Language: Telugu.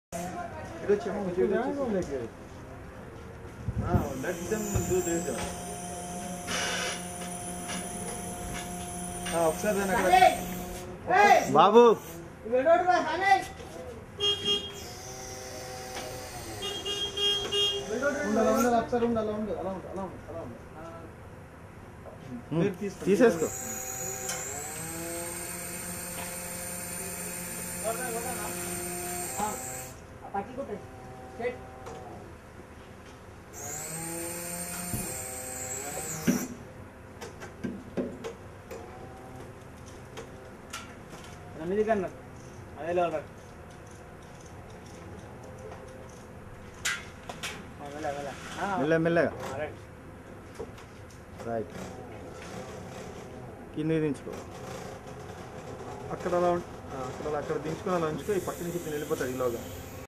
ఇటు వచ్చేమో ఇటు వచ్చేసి. Ah, let them do this. Ah, ఒకసారి దాన్ని అక్కడ బాబు ఉండాలి ఉండాలి ఒకసారి ఉండాలి ఉండు అలా ఉండు అలా ఉండు అలా ఉండు మీరు తీసుకోండి. తీసేసుకో మీది కన్నా అదే లేవరా వెళ్ళా వెళ్ళా మెల్ల మెల్లగా రైట్ కింద దించుకో అక్కడ అలా ఉండు. ఆ, అక్కడ అలా అక్కడ దించుకొని అలా ఉంచుకో ఈ పక్క నుంచి ఇతను వెళ్ళిపోతాడు ఈలోగా